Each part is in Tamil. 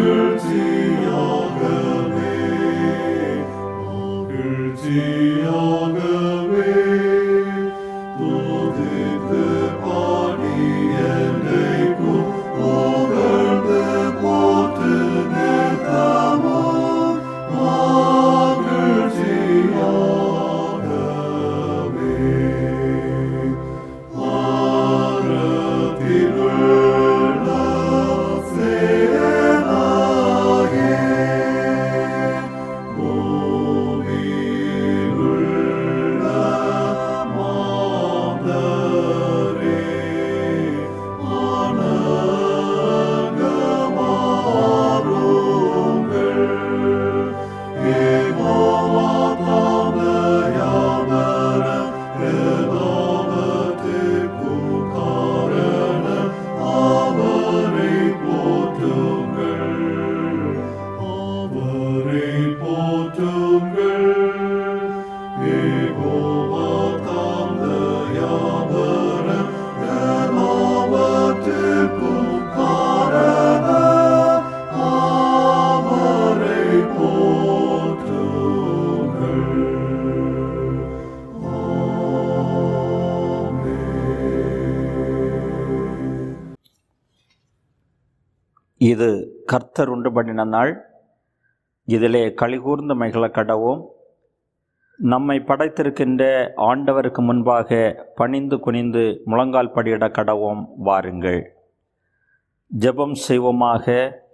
இது கர்த்தர் உண்டு பண்ணின நாள் இதிலே கலிகூர்ந்து மகிழ கடவோம் நம்மை படைத்திருக்கின்ற ஆண்டவருக்கு முன்பாக பணிந்து குனிந்து முழங்கால் படியிட கடவோம் வாருங்கள் ஜெபம் செய்வோமாக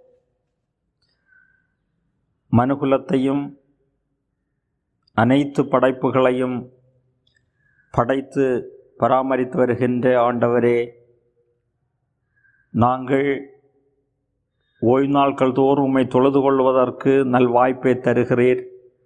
மனுகுலத்தையும் அனைத்து படைப்புகளையும் படைத்து பராமரித்து வருகின்ற ஆண்டவரே நாங்கள் ஓய்வு நாட்கள் தோறும் உம்மை தொழுது கொள்வதற்கு நல்வாய்ப்பை தருகிறீர்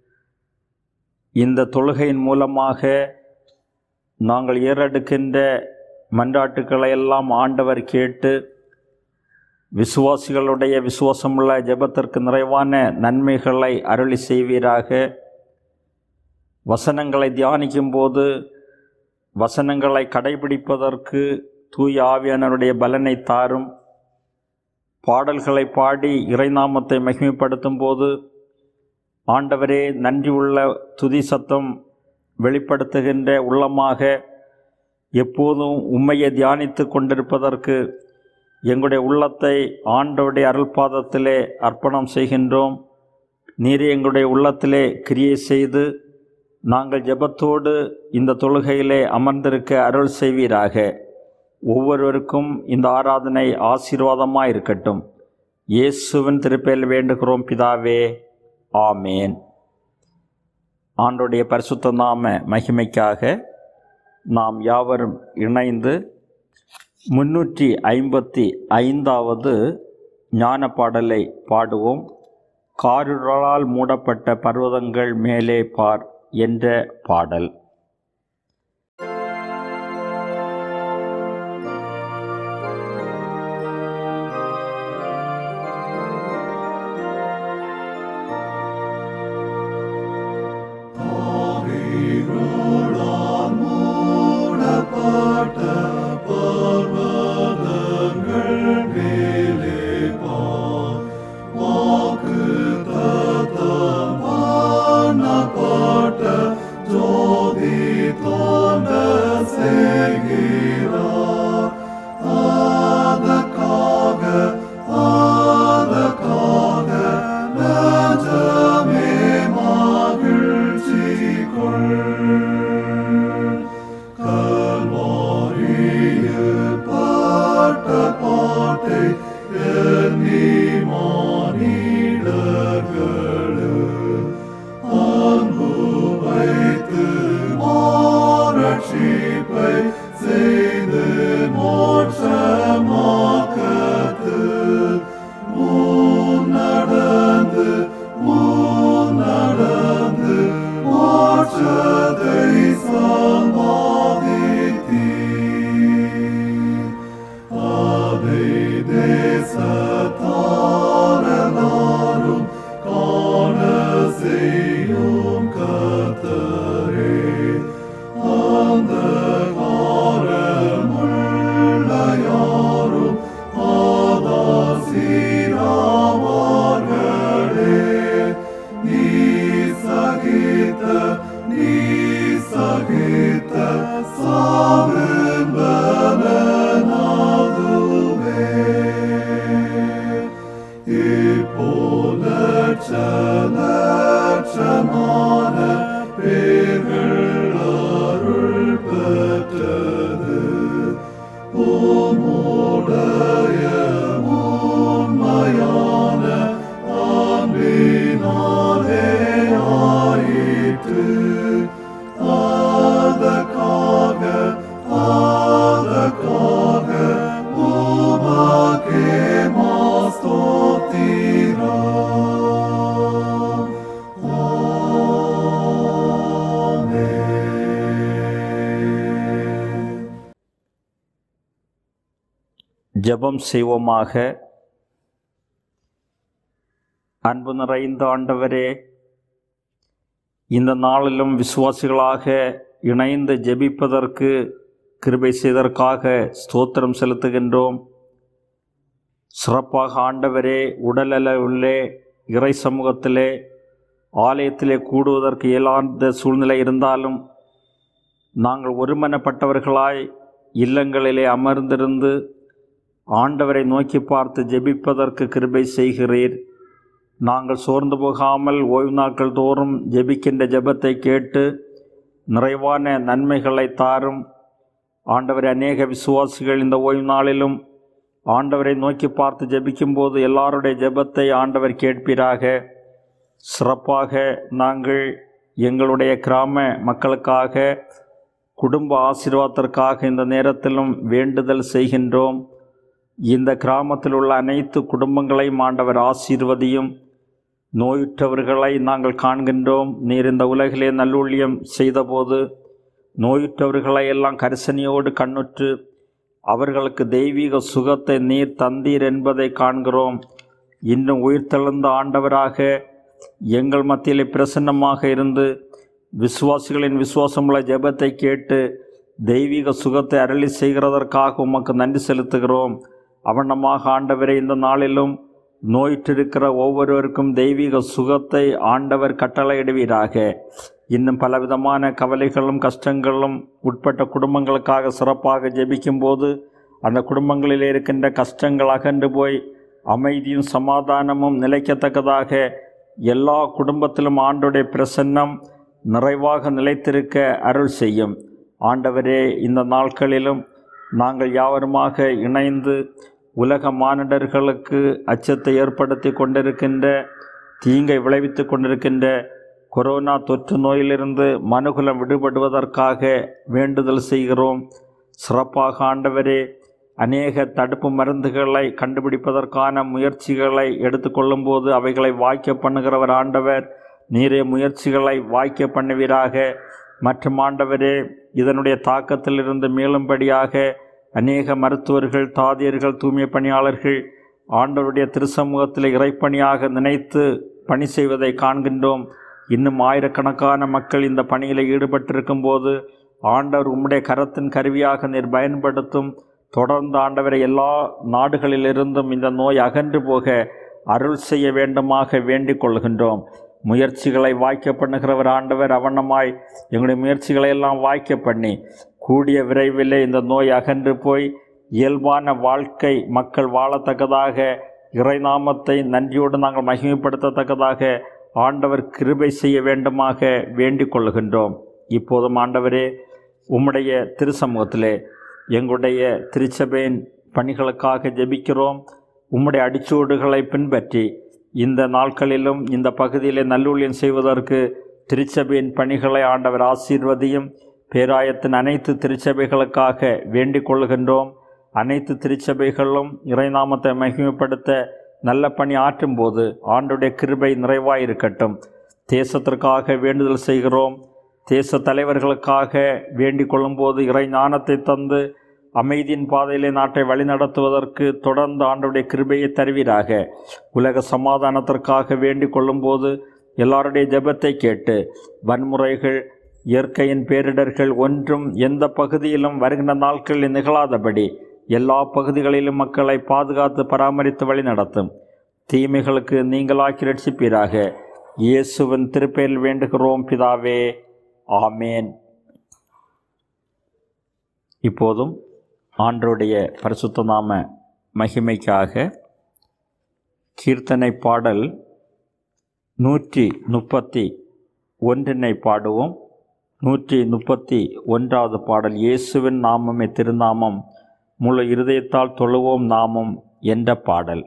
இந்த தொழுகையின் மூலமாக நாங்கள் ஏறெடுக்கின்ற மன்றாட்டுக்களை எல்லாம் ஆண்டவர் கேட்டு விசுவாசிகளுடைய விசுவாசமுள்ள ஜெபத்திற்கு நிறைவான நன்மைகளை அருளி செய்வீராக வசனங்களை தியானிக்கும்போது வசனங்களை கடைபிடிப்பதற்கு தூய ஆவியானவருடைய பலனை தாரும் பாடல்களை பாடி இறைநாமத்தை மகிமைப்படுத்தும் போது ஆண்டவரே நன்றி உள்ள துதி சத்தம் வெளிப்படுத்துகின்ற உள்ளமாக எப்போதும் உண்மையை தியானித்து கொண்டிருப்பதற்கு எங்களுடைய உள்ளத்தை ஆண்டவருடைய அருள்பாதத்திலே அர்ப்பணம் செய்கின்றோம் நீரே எங்களுடைய உள்ளத்திலே கிரியை செய்து நாங்கள் ஜெபத்தோடு இந்த தொழுகையிலே அமர்ந்திருக்க அருள் செய்வீராக ஒவ்வொருவருக்கும் இந்த ஆராதனை ஆசீர்வாதமாக இருக்கட்டும் இயேசுவின் திருப்பெயரில் வேண்டுகிறோம் பிதாவே ஆமேன் ஆண்டுடைய பரிசுத்த நாம மகிமைக்காக நாம் யாவரும் இணைந்து முன்னூற்றி ஐம்பத்தி ஐந்தாவது ஞான பாடலை பாடுவோம் காருளால் மூடப்பட்ட பர்வதங்கள் மேலே பார் என்ற பாடல் ஜோதி போல லட்சமான பேர்கள் அருள் பெற்றது உம்முடைய உண்மையான அன்பினாலே ஆயிற்று அதற்காக அதற்காக உமக்கே மாஸ்தோத்திரம் ஆமென் ஜெபம் செய்வோமாக அன்பு நிறைந்த ஆண்டவரே இந்த நாளிலும் விசுவாசிகளாக இணைந்து ஜெபிப்பதற்கு கிருபை செய்ததற்காக ஸ்தோத்திரம் செலுத்துகின்றோம் சிறப்பாக ஆண்டவரே உடலளவிலே இறை சமூகத்திலே ஆலயத்திலே கூடுவதற்கு இயலாத சூழ்நிலை இருந்தாலும் நாங்கள் ஒருமனப்பட்டவர்களாய் இல்லங்களிலே அமர்ந்திருந்து ஆண்டவரை நோக்கி பார்த்து ஜெபிப்பதற்கு கிருபை செய்கிறீர் நாங்கள் சோர்ந்து போகாமல் ஓய்வு நாட்கள் தோறும் ஜெபிக்கின்ற ஜெபத்தை கேட்டு நிறைவான நன்மைகளை தாரும் ஆண்டவரை அநேக விசுவாசிகள் இந்த ஓய்வு நாளிலும் ஆண்டவரை நோக்கி பார்த்து ஜெபிக்கும்போது எல்லாருடைய ஜெபத்தை ஆண்டவர் கேட்பீராக சிறப்பாக நாங்கள் எங்களுடைய கிராம மக்களுக்காக குடும்ப ஆசீர்வாதத்திற்காக இந்த நேரத்திலும் வேண்டுதல் செய்கின்றோம் இந்த கிராமத்தில் உள்ள அனைத்து குடும்பங்களையும் ஆண்டவர் ஆசீர்வதியும் நோயுற்றவர்களை நாங்கள் காண்கின்றோம் நீர் இந்த உலகிலே நல்லூழியம் செய்தபோது நோயுற்றவர்களை எல்லாம் கரிசனையோடு கண்ணுற்று அவர்களுக்கு தெய்வீக சுகத்தை நீர் தந்தீர் என்பதை காண்கிறோம் இன்னும் உயிர்த்தெழுந்த ஆண்டவராக எங்கள் மத்தியிலே பிரசன்னமாக இருந்து விசுவாசிகளின் விசுவாசமுள்ள ஜெபத்தை கேட்டு தெய்வீக சுகத்தை அருளி செய்கிறதற்காக உமக்கு நன்றி செலுத்துகிறோம் அவனமாக ஆண்டவரை இந்த நாளிலும் நோயிற்றிருக்கிற ஒவ்வொருவருக்கும் தெய்வீக சுகத்தை ஆண்டவர் கட்டளையிடுவீராக இன்னும் பலவிதமான கவலைகளும் கஷ்டங்களும் உட்பட்ட குடும்பங்களுக்காக சிறப்பாக ஜெபிக்கும்போது அந்த குடும்பங்களில் இருக்கின்ற கஷ்டங்கள் அகன்று போய் அமைதியும் சமாதானமும் நிலைக்கத்தக்கதாக எல்லா குடும்பத்திலும் ஆண்டுடைய பிரசன்னம் நிறைவாக நிலைத்திருக்க அருள் செய்யும் ஆண்டவரே இந்த நாட்களிலும் நாங்கள் யாவருமாக இணைந்து உலக மானிடர்களுக்கு அச்சத்தை ஏற்படுத்தி கொண்டிருக்கின்ற தீங்கை விளைவித்து கொண்டிருக்கின்ற கொரோனா தொற்று நோயிலிருந்து மனுகுலம் விடுபடுவதற்காக வேண்டுதல் செய்கிறோம் சிறப்பாக ஆண்டவரே அநேக தடுப்பு மருந்துகளை கண்டுபிடிப்பதற்கான முயற்சிகளை எடுத்துக்கொள்ளும்போது அவைகளை வாய்க்க பண்ணுகிறவர் ஆண்டவர் நீரே முயற்சிகளை வாய்க்க பண்ணுவீராக மற்றும் ஆண்டவரே இதனுடைய தாக்கத்திலிருந்து மீளும்படியாக அநேக மருத்துவர்கள் தாதியர்கள் தூய்மை பணியாளர்கள் ஆண்டவருடைய திருசமூகத்தில் இறைப்பணியாக நினைத்து பணி செய்வதை காண்கின்றோம் இன்னும் ஆயிரக்கணக்கான மக்கள் இந்த பணியில் ஈடுபட்டிருக்கும் போது ஆண்டவர் உம்முடைய கரத்தின் கருவியாக நீர் பயன்படுத்தும் தொடர்ந்து ஆண்டவரை எல்லா நாடுகளிலிருந்தும் இந்த நோய் அகன்று போக அருள் செய்ய வேண்டுமாக வேண்டிக் கொள்கின்றோம் முயற்சிகளை வாய்க்க பண்ணுகிறவர் ஆண்டவர் அவனமாய் எங்களுடைய முயற்சிகளை எல்லாம் வாய்க்க பண்ணி கூடிய விரைவிலே இந்த நோய் அகன்று போய் இயல்பான வாழ்க்கை மக்கள் வாழத்தக்கதாக இறைநாமத்தை நன்றியோடு நாங்கள் மகிமைப்படுத்தத்தக்கதாக ஆண்டவர் கிருபை செய்ய வேண்டுமாக வேண்டிக் கொள்கின்றோம் இப்போதும் ஆண்டவரே உம்முடைய திருசமூகத்திலே எங்களுடைய திருச்சபையின் பணிகளுக்காக ஜெபிக்கிறோம் உம்முடைய அடிச்சூடுகளை பின்பற்றி இந்த நாட்களிலும் இந்த பகுதியிலே நல்லூழியம் செய்வதற்கு திருச்சபையின் பணிகளை ஆண்டவர் ஆசீர்வதியும் பேராயத்தின் அனைத்து திருச்சபைகளுக்காக வேண்டிக் கொள்கின்றோம் அனைத்து திருச்சபைகளும் இறைநாமத்தை மகிமைப்படுத்த நல்ல பணி ஆற்றும்போது ஆண்டுடைய கிருபை நிறைவாயிருக்கட்டும் தேசத்திற்காக வேண்டுதல் செய்கிறோம் தேச தலைவர்களுக்காக வேண்டிக் கொள்ளும்போது இறை ஞானத்தை தந்து அமைதியின் பாதையிலே நாட்டை வழிநடத்துவதற்கு தொடர்ந்து ஆண்டுடைய கிருபையை தருவீராக உலக சமாதானத்திற்காக வேண்டிக் கொள்ளும்போது எல்லாருடைய ஜெபத்தை கேட்டு வன்முறைகள் இயற்கையின் பேரிடர்கள் ஒன்றும் எந்த பகுதியிலும் வருகின்ற நாட்களில் நிகழாதபடி எல்லா பகுதிகளிலும் மக்களை பாதுகாத்து பராமரித்து வழி நடத்தும் தீமைகளுக்கு நீங்களாக்கி ரட்சிப்பீராக இயேசுவின் திருப்பெயரில் வேண்டுகிறோம் பிதாவே ஆமேன் இப்போதும் ஆண்டருடைய பரிசுத்த நாம மகிமைக்காக கீர்த்தனை பாடல் நூற்றி முப்பத்தி ஒன்றினை பாடுவோம் நூற்றி முப்பத்தி ஒன்றாவது பாடல் இயேசுவின் நாமமே திருநாமம் முழு இருதயத்தால் தொழுவோம் நாமம் என்ற பாடல்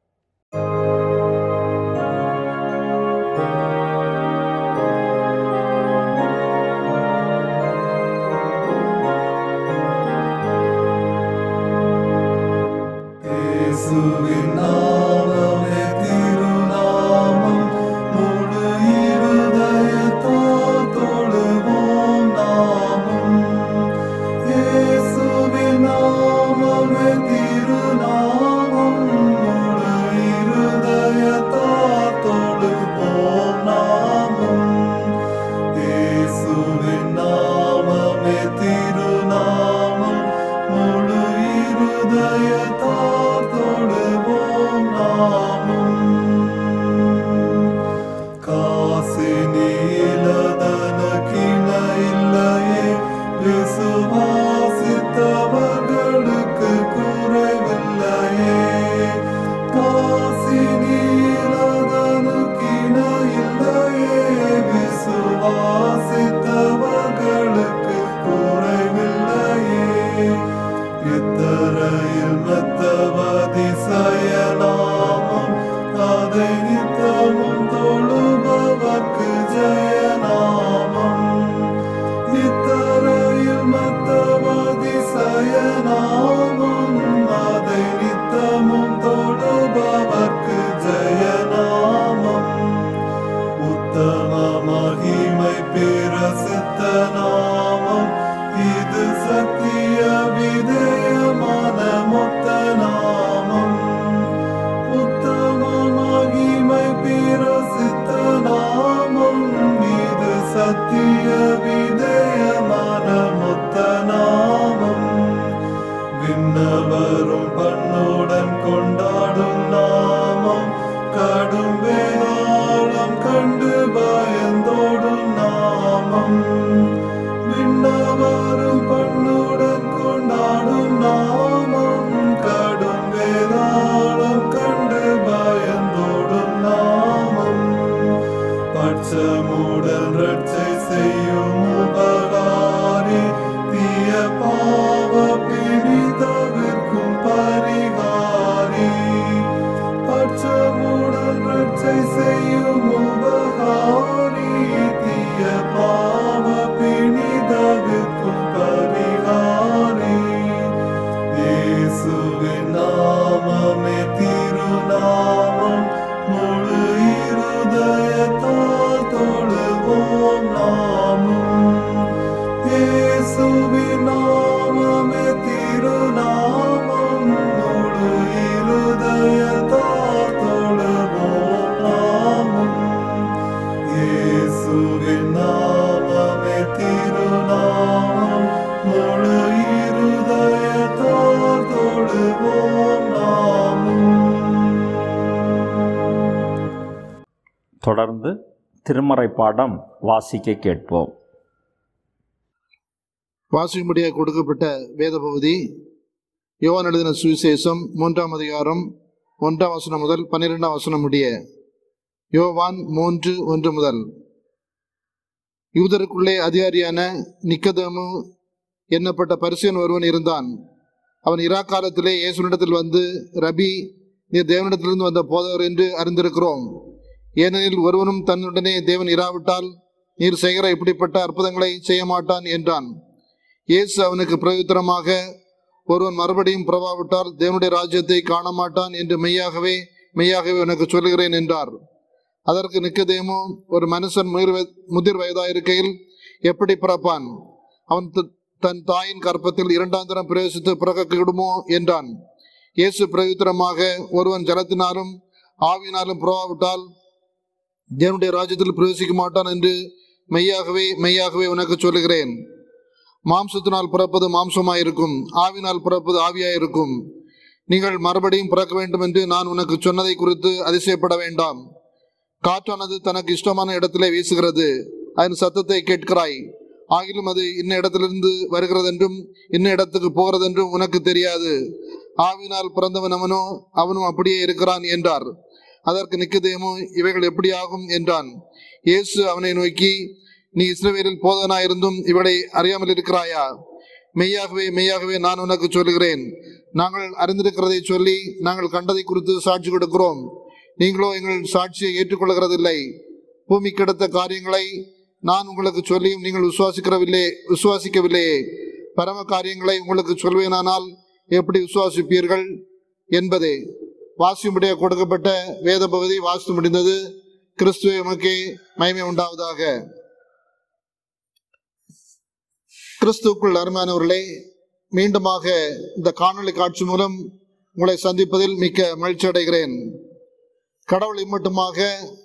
இயேசுவின் நாமமே திருநாமம் முழு இருதயத்தால் தொழுவோம் நாமம் இயேசுவின் நாமமே திருநாமம் முழு இருதயத்தால் தொழுவோம் நாமம் இயேசுவின் நாமமே திருநாமம் முழு இருதயத்தால் தொழுவோம் நாமம் காசினிலதனக்கின இல்லையே விசுவாசித்தவர்களுக்கு குறைவில்லையே காசினிலதனக்கின இல்லையே விசுவாசித்தவர்களுக்கு குறைவில்லையே இத்தரையில் மெத்தவதிசயநாமம் அதை நித்தமும் தொழுபவர்க்கு ஜெயநாமம் இத்தரையில் மெத்தவதிசயநாமம் அதை நித்தமும் தொழுபவர்க்கு ஜெயநாமம் உத்தம மகிமை பிரசித்த நாமம் இது சத்திய விதயமான மொத்த நாமம் உத்தம மகிமை பிரசித்த நாமம் இது சத்திய விதயமான மொத்த நாமம் விண்ணவரும் பண்ணுடன் கொண்டாடும் நாமம் கடும் வேதாளம் கண்டு பயந்தோடும் நாமம் விண்ணவரும் பண்ணுடன் கொண்டாடும் நாமம் கடும் வேதாளம் கண்டு பயந்தோடும் நாமம் பட்சமுடன் ரட்சை செய்யும் உபகாரி தீய பாவ பிடிதவிற்கும் பரிகாரி பட்சமுடன் ரட்சை செய்யும் உபகாரி தீய பாவ பிடிதவிற்கும் பரிகாரி இயேசுவின் நாமமே திருநாமம் முழு இருதயத்தால் தொழுவோம் நாமும் இயேசுவின் நாமமே திருநாமம் முழு இருதயத்தால் தொழுவோம் நாமும் இயேசுவின் நாமமே திருநாமம் முழு இருதயத்தால் தொழுவோம் நாமும் தொடர்ந்து திருமறை பாடம் வாசிக்க கேட்போம் வாசிக்கும்படியாக கொடுக்கப்பட்ட வேத பகுதி யோவான் எழுதின சுவிசேஷம் மூன்றாம் அதிகாரம் ஒன்றாம் வசனம் முதல் பன்னிரெண்டாம் வசனம் முடிய யோவான் மூன்று ஒன்று முதல் யூதருக்குள்ளே அதிகாரியான நிக்கதேமு எண்ணப்பட்ட பரிசியன் ஒருவன் இருந்தான் அவன் இரா காலத்திலே இயேசுனிடத்தில் வந்து ரபி நீர் தேவனிடத்திலிருந்து வந்த போதவர் என்று அறிந்திருக்கிறோம் ஏனெனில் ஒருவனும் தன்னுடனே தேவன் இராவிட்டால் நீர் செய்கிற இப்படிப்பட்ட அற்புதங்களை செய்ய மாட்டான் என்றான் இயேசு அவனுக்கு பிரயுத்தரமாக ஒருவன் மறுபடியும் புறவாவிட்டால் தேவனுடைய ராஜ்யத்தை காண மாட்டான் என்று மெய்யாகவே மெய்யாகவே உனக்கு சொல்லுகிறேன் என்றார் அதற்கு நிக்கதேமோ ஒரு மனுஷன் முதிர் வய- முதிர் வயதாயிருக்கையில் எப்படி பிறப்பான் அவன் த- தன் தாயின் கற்பத்தில் இரண்டாம் தரம் பிரவேசித்து பிறக்கிடுமோ என்றான் இயேசு பிரயுத்தரமாக ஒருவன் ஜலத்தினாலும் ஆவியினாலும் புறவாவிட்டால் தேவனுடைய ராஜ்யத்தில் பிரவேசிக்க மாட்டான் என்று மெய்யாகவே மெய்யாகவே உனக்கு சொல்லுகிறேன் மாம்சத்தினால் பிறப்பது மாம்சமாயிருக்கும் ஆவினால் பிறப்பது ஆவியாயிருக்கும் நீங்கள் மறுபடியும் பிறக்க வேண்டும் என்று நான் உனக்கு சொன்னதை குறித்து அதிசயப்பட வேண்டாம் காற்றானது தனக்கு இஷ்டமான இடத்திலே வீசுகிறது அதன் சத்தத்தை கேட்கிறாய் ஆகிலும் அது இன்ன இடத்திலிருந்து வருகிறதென்றும் இன்ன இடத்துக்கு போகிறதென்றும் உனக்கு தெரியாது ஆவினால் பிறந்தவன் அவனோ அவனும் அப்படியே இருக்கிறான் என்றார் அதற்கு நிக்கதேமு இவைகள் எப்படி ஆகும் என்றான் இயேசு அவனை நோக்கி நீ இஸ்ரவேலில் போதனாயிருந்தும் இவளை அறியாமல் இருக்கிறாயா மெய்யாகவே மெய்யாகவே நான் உனக்கு சொல்லுகிறேன் நாங்கள் அறிந்திருக்கிறதை சொல்லி நாங்கள் கண்டதை குறித்து சாட்சி கொடுக்கிறோம் நீங்களோ எங்கள் சாட்சியை ஏற்றுக்கொள்கிறதில்லை பூமி கிடத்த காரியங்களை நான் உங்களுக்கு சொல்லியும் நீங்கள் விசுவாசிக்கிறவில்லை விசுவாசிக்கவில்லையே பரம காரியங்களை உங்களுக்கு சொல்வேனானால் எப்படி விசுவாசிப்பீர்கள் என்பதே வாசியும்படியாக கொடுக்கப்பட்ட வேத பகுதி வாசித்து முடிந்தது கிறிஸ்துவ எமக்கே மகிமை உண்டாவதாக கிறிஸ்துவுக்குள் அருமையானவர்களே மீண்டுமாக இந்த காணொளி காட்சி மூலம் உங்களை சந்திப்பதில் மிக்க மகிழ்ச்சி அடைகிறேன் கடவுள் இம்மட்டுமாக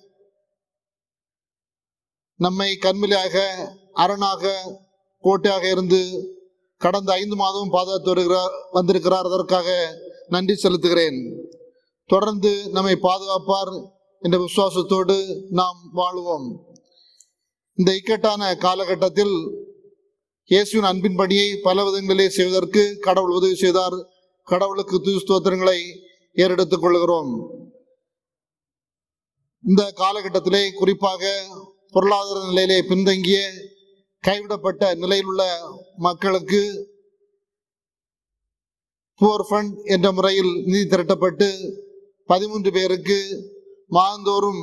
நம்மை கண்மிலியாக அரணாக கோட்டையாக இருந்து கடந்த ஐந்து மாதமும் பாதுகாத்து வருகிறார் வந்திருக்கிறார் அதற்காக நன்றி செலுத்துகிறேன் தொடர்ந்து நம்மை பாதுகாப்பார் என்ற விசுவாசத்தோடு நாம் வாழுவோம் இந்த இக்கட்டான காலகட்டத்தில் இயேசுவின் அன்பின் பணியை பல விதங்களிலே செய்வதற்கு கடவுள் உதவி செய்தார் கடவுளுக்கு துதி ஸ்தோத்திரங்களை ஏறெடுத்துக் கொள்கிறோம் இந்த காலகட்டத்திலே குறிப்பாக பொருளாதார நிலையிலே பின்தங்கிய கைவிடப்பட்ட நிலையில் உள்ள மக்களுக்கு புவர் ஃபண்ட் என்ற முறையில் நிதி திரட்டப்பட்டு பதிமூன்று பேருக்கு மாதந்தோறும்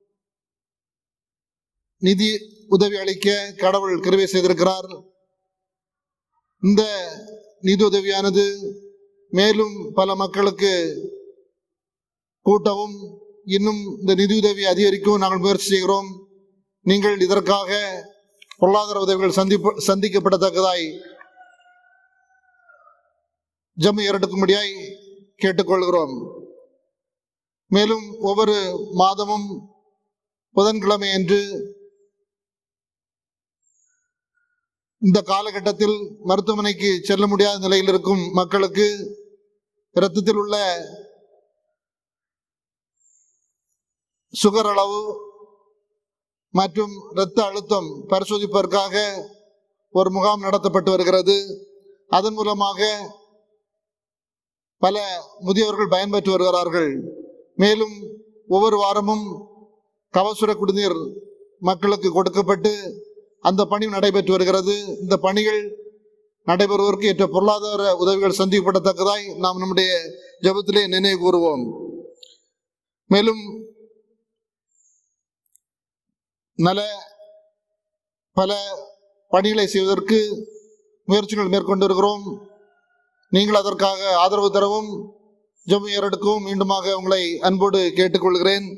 நிதி உதவி அளிக்க கடவுள் கிருபை செய்திருக்கிறார் இந்த நிதி உதவியானது மேலும் பல மக்களுக்கு கூட்டவும் இன்னும் இந்த நிதியுதவி அதிகரிக்கவும் நாங்கள் முயற்சி செய்கிறோம் நீங்கள் இதற்காக பொருளாதார உதவிகள் சந்திப்பு சந்திக்கப்படத்தக்கதாய் ஜம்மு ஏறெடுக்கும்படியாய் கேட்டுக்கொள்கிறோம் மேலும் ஒவ்வொரு மாதமும் புதன்கிழமை அன்று இந்த காலகட்டத்தில் மருத்துவமனைக்கு செல்ல முடியாத நிலையில் இருக்கும் மக்களுக்கு இரத்தத்தில் உள்ள சுகர் அளவு மற்றும் இரத்த அழுத்தம் பரிசோதிப்பதற்காக ஒரு முகாம் நடத்தப்பட்டு வருகிறது அதன் மூலமாக பல முதியவர்கள் பயன்பெற்று வருகிறார்கள் மேலும் ஒவ்வொரு வாரமும் கவசுர குடிநீர் மக்களுக்கு கொடுக்கப்பட்டு அந்த பணி நடைபெற்று வருகிறது இந்த பணிகள் நடைபெறுவதற்கு ஏற்ற பொருளாதார உதவிகள் சந்திக்கப்படத்தக்கதாய் நாம் நம்முடைய ஜெபத்திலே நினைவு கூறுவோம் மேலும் நல பல பணிகளை செய்வதற்கு முயற்சிகள் மேற்கொண்டு வருகிறோம் நீங்கள் அதற்காக ஆதரவு தரவும் ஜம்மு ஏறெடுக்கவும் மீண்டுமாக உங்களை அன்போடு கேட்டுக்கொள்கிறேன்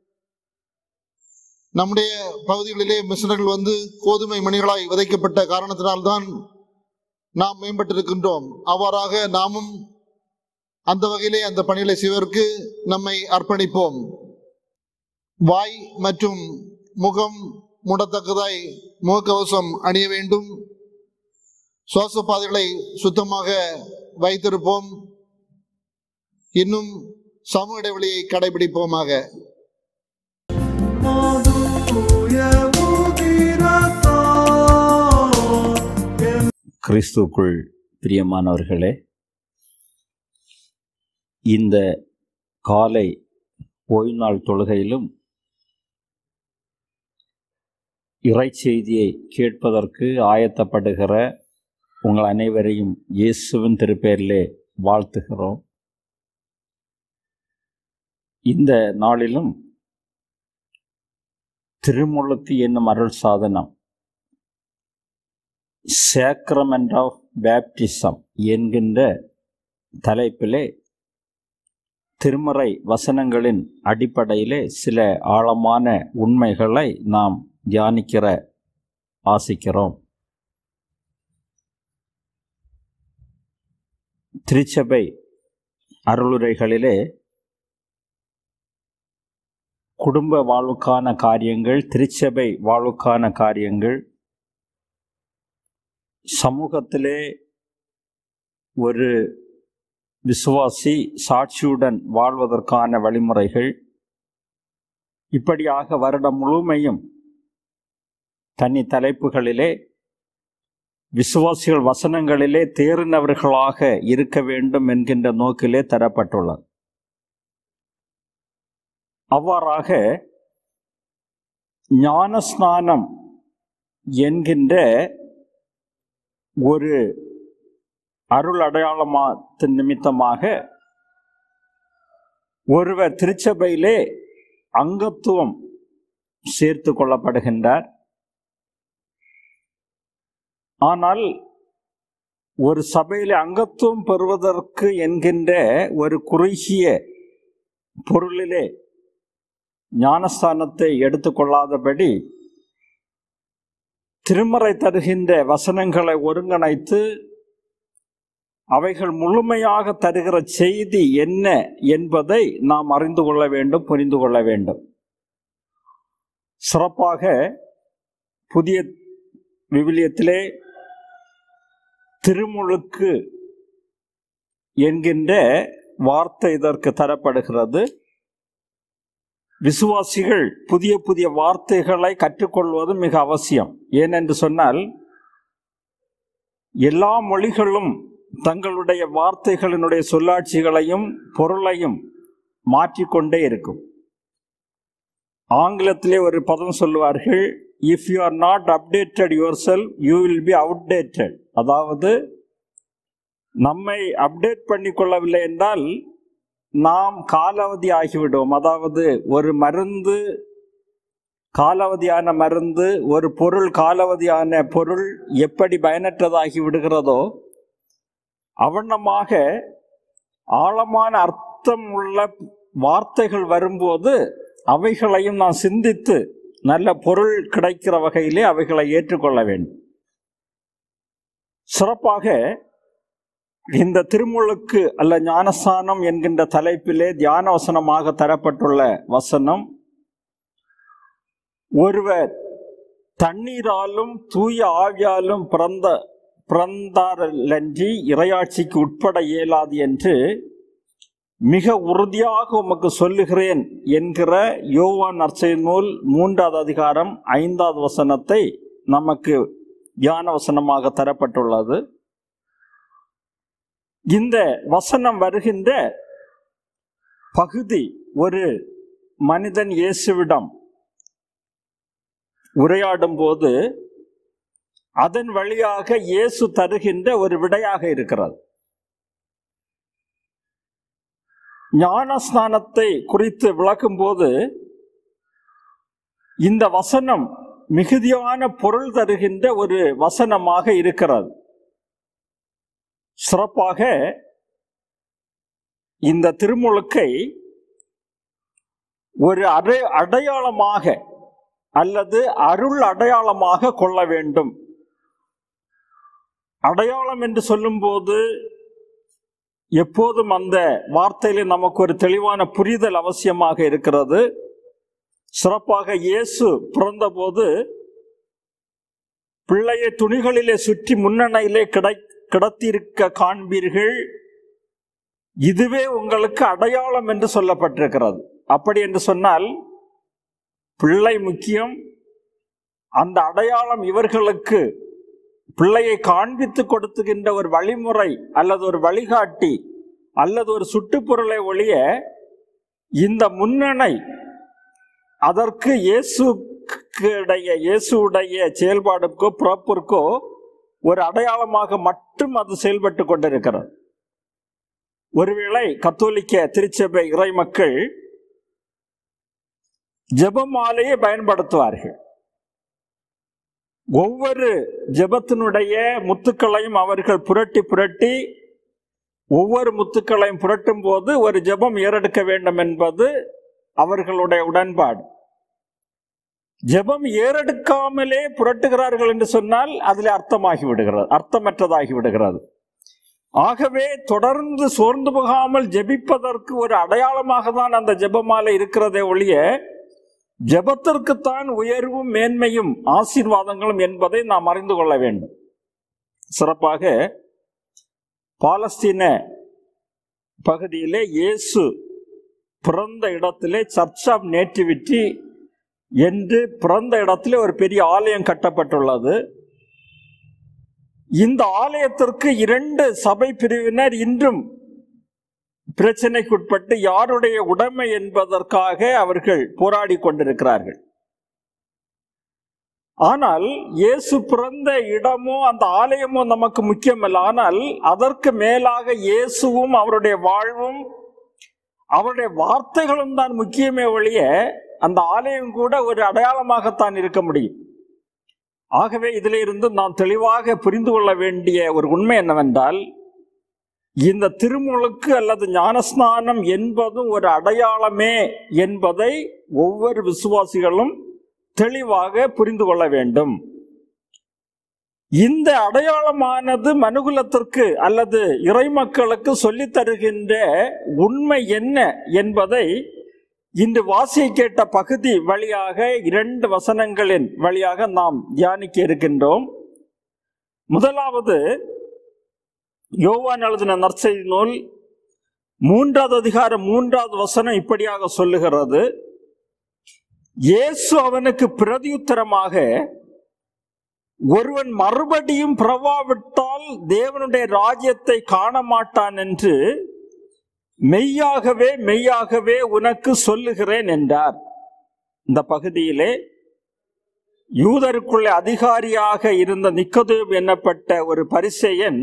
நம்முடைய பகுதிகளிலே மிஷினர்கள் வந்து கோதுமை மணிகளாய் விதைக்கப்பட்ட காரணத்தினால்தான் நாம் மேம்பட்டிருக்கின்றோம் அவ்வாறாக நாமும் அந்த வகையிலே அந்த பணிகளை செய்வதற்கு நம்மை அர்ப்பணிப்போம் வாய் மற்றும் முகம் மூடத்தக்கதாய் முகக்கவசம் அணிய வேண்டும் சுவாச பாதைகளை சுத்தமாக வைத்திருப்போம் இன்னும் சமூக இடைவெளியை கடைபிடிப்போமாக தூய உதிரத்தால் என் கிறிஸ்துக்குள் பிரியமானவர்களே இந்த காலை ஓய்வு நாள் தொழுகையிலும் இறைச்செய்தியை கேட்பதற்கு ஆயத்தப்படுகிற உங்கள் அனைவரையும் இயேசுவின் திருப்பெயரிலே வாழ்த்துகிறோம் இந்த நாளிலும் திருமுழுத்தி என்னும் அருள் சாதனம் சேக்ரமெண்ட் ஆஃப் பேப்டிசம் என்கின்ற தலைப்பிலே திருமறை வசனங்களின் அடிப்படையிலே சில ஆழமான உண்மைகளை நாம் தியானிக்கிற ஆசிக்கிறோம் திருச்சபை அருளுரைகளிலே குடும்ப வாழ்வுக்கான காரியங்கள் திருச்சபை வாழ்வுக்கான காரியங்கள் சமூகத்திலே ஒரு விசுவாசி சாட்சியுடன் வாழ்வதற்கான வழிமுறைகள் இப்படியாக வருடம் முழுமையும் தனி தலைப்புகளிலே விசுவாசிகள் வசனங்களிலே தேறினவர்களாக இருக்க வேண்டும் என்கின்ற நோக்கிலே தரப்பட்டுள்ளது அவ்வாறாக ஞானஸ்நானம் என்கின்ற ஒரு அருள் அடையாளத்தின் நிமித்தமாக ஒருவர் திருச்சபையிலே அங்கத்துவம் சேர்த்து கொள்ளப்படுகின்றார் ஆனால் ஒரு சபையிலே அங்கத்துவம் பெறுவதற்கு என்கின்ற ஒரு குறுகிய பொருளிலே ஞானஸ்தானத்தை எடுத்துக்கொள்ளாதபடி திருமறை தருகின்ற வசனங்களை ஒருங்கிணைத்து அவைகள் முழுமையாக தருகிற செய்தி என்ன என்பதை நாம் அறிந்து கொள்ள வேண்டும் புரிந்து கொள்ள வேண்டும் சிறப்பாக புதிய விவிலியத்திலே திருமுழுக்கு என்கின்ற வார்த்தை இதற்கு தரப்படுகிறது விசுவாசிகள் புதிய புதிய வார்த்தைகளை கற்றுக்கொள்வது மிக அவசியம் ஏனென்று சொன்னால் எல்லா மொழிகளும் தங்களுடைய வார்த்தைகளினுடைய சொல்லாட்சிகளையும் பொருளையும் மாற்றிக்கொண்டே இருக்கும் ஆங்கிலத்திலே ஒரு பதம் சொல்லுவார்கள் if you are not updated your cell you will be outdated அதாவது நம்மை அப்டேட் பண்ணிக்கொள்ளவில்லை என்றால் நாம் காலாவதி ஆகிவிடுவோம் அதாவது ஒரு மருந்து காலாவதியான மருந்து ஒரு பொருள் காலாவதியான பொருள் எப்படி பயனற்றதாகி விடுகிறதோ அவண்ணமாக ஆழமான அர்த்தம் உள்ள வார்த்தைகள் வரும்போது அவைகளையும் நாம் சிந்தித்து நல்ல பொருள் கிடைக்கிற வகையிலே அவைகளை ஏற்றுக்கொள்ள வேண்டும் சிறப்பாக இந்த திருமுழுக்கு அல்ல ஞானஸ்தானம் என்கின்ற தலைப்பிலே தியான வசனமாக தரப்பட்டுள்ள வசனம் ஒருவர் தண்ணீராலும் தூய ஆவியாலும் பிறந்த பிறந்தாரல்லன்றி இறையாட்சிக்கு உட்பட இயலாது என்று மிக உறுதியாக உமக்கு சொல்லுகிறேன் என்கிற யோவான் நற்செய்தி நூல் மூன்றாவது அதிகாரம் ஐந்தாவது வசனத்தை நமக்கு தியான வசனமாக தரப்பட்டுள்ளது இந்த வசனம் வருகின்ற பகுதி ஒரு மனிதன் இயேசுவிடம் உரையாடும் போது அதன் வழியாக இயேசு தருகின்ற ஒரு விடையாக இருக்கிறது ஞானஸ்நானத்தை குறித்து விளக்கும் போது இந்த வசனம் மிகுதியான பொருள் தருகின்ற ஒரு வசனமாக இருக்கிறது சிறப்பாக இந்த திருமுழுக்கை ஒரு அடை அடையாளமாக அல்லது அருள் அடையாளமாக கொள்ள வேண்டும் அடையாளம் என்று சொல்லும்போது எப்போதும் அந்த வார்த்தையில நமக்கு ஒரு தெளிவான புரிதல் அவசியமாக இருக்கிறது சிறப்பாக இயேசு பிறந்தபோது பிள்ளையை துணிகளிலே சுற்றி முன்னணையிலே கிடை கிடத்திருக்க காண்பீர்கள் இதுவே உங்களுக்கு அடையாளம் என்று சொல்லப்பட்டிருக்கிறது அப்படி என்று சொன்னால் பிள்ளை முக்கியம் அந்த அடையாளம் இவர்களுக்கு பிள்ளையை காண்பித்து கொடுத்துகின்ற ஒரு வழிமுறை அல்லது ஒரு வழிகாட்டி அல்லது ஒரு சுட்டுப்பொருளை ஒழிய இந்த முன்னணை அதற்கு இயேசுடைய இயேசுடைய செயல்பாடுக்கோ பிறப்பிற்கோ ஒரு அடையாளமாக மட்டும் அது செயல்பட்டு கொண்டிருக்கிறது ஒருவேளை கத்தோலிக்க திருச்சபை இறை மக்கள் ஜெபமாலையை பயன்படுத்துவார்கள் ஒவ்வொரு ஜெபத்தினுடைய முத்துக்களையும் அவர்கள் புரட்டி புரட்டி ஒவ்வொரு முத்துக்களையும் புரட்டும் போது ஒரு ஜெபம் ஏறெடுக்க வேண்டும் என்பது அவர்களுடைய உடன்பாடு ஜெபம் ஏறெடுக்காமலே புரட்டுகிறார்கள் என்று சொன்னால் அதில் அர்த்தமாகி விடுகிறது அர்த்தமற்றதாகி விடுகிறது ஆகவே தொடர்ந்து சோர்ந்து போகாமல் ஜெபிப்பதற்கு ஒரு அடையாளமாக தான் அந்த ஜெபமாலை இருக்கிறதே ஒழிய ஜெபத்திற்குத்தான் உயர்வும் மேன்மையும் ஆசீர்வாதங்களும் என்பதை நாம் அறிந்து கொள்ள வேண்டும் சிறப்பாக பாலஸ்தீன பகுதியிலே இயேசு பிறந்த இடத்திலே சர்ச் ஆஃப் நேட்டிவிட்டி என்று பிறந்த இடத்திலே ஒரு பெரிய ஆலயம் கட்டப்பட்டுள்ளது இந்த ஆலயத்திற்கு இரண்டு சபை பிரிவினர் இன்றும் பிரச்சனைக்குட்பட்டு யாருடைய உடைமை என்பதற்காக அவர்கள் போராடி கொண்டிருக்கிறார்கள் ஆனால் இயேசு பிறந்த இடமோ அந்த ஆலயமோ நமக்கு முக்கியமல்ல ஆனால் அதற்கு மேலாக இயேசுவும் அவருடைய வாழ்வும் அவருடைய வார்த்தைகளும் தான் முக்கியமே ஒழிய அந்த ஆலயம் கூட ஒரு அடையாளமாகத்தான் இருக்க முடியும் ஆகவே இதிலிருந்து இருந்து நாம் தெளிவாக புரிந்து கொள்ள வேண்டிய ஒரு உண்மை என்னவென்றால் இந்த திருமுழுக்கு அல்லது ஞானஸ்நானம் என்பதும் ஒரு அடையாளமே என்பதை ஒவ்வொரு விசுவாசிகளும் தெளிவாக புரிந்து கொள்ள வேண்டும் இந்த அடையாளமானது மனுகுலத்திற்கு அல்லது இறைமக்களுக்கு சொல்லித் தருகின்ற உண்மை என்ன என்பதை இன்று வாசியை கேட்ட பகுதி வழியாக இரண்டு வசனங்களின் வழியாக நாம் தியானிக்க இருக்கின்றோம் முதலாவது யோவான் எழுதின நற்செய்தி நூல் மூன்றாவது அதிகாரம் மூன்றாவது வசனம் இப்படியாக சொல்லுகிறது இயேசு அவனுக்கு பிரதியுத்தரமாக ஒருவன் மறுபடியும் பிறவாவிட்டால் தேவனுடைய ராஜ்யத்தை காண மாட்டான் என்று மெய்யாகவே மெய்யாகவே உனக்கு சொல்லுகிறேன் என்றார் இந்த பகுதியிலே யூதருக்குள்ளே அதிகாரியாக இருந்த நிக்கதேவ் என்னப்பட்ட ஒரு பரிசெயன்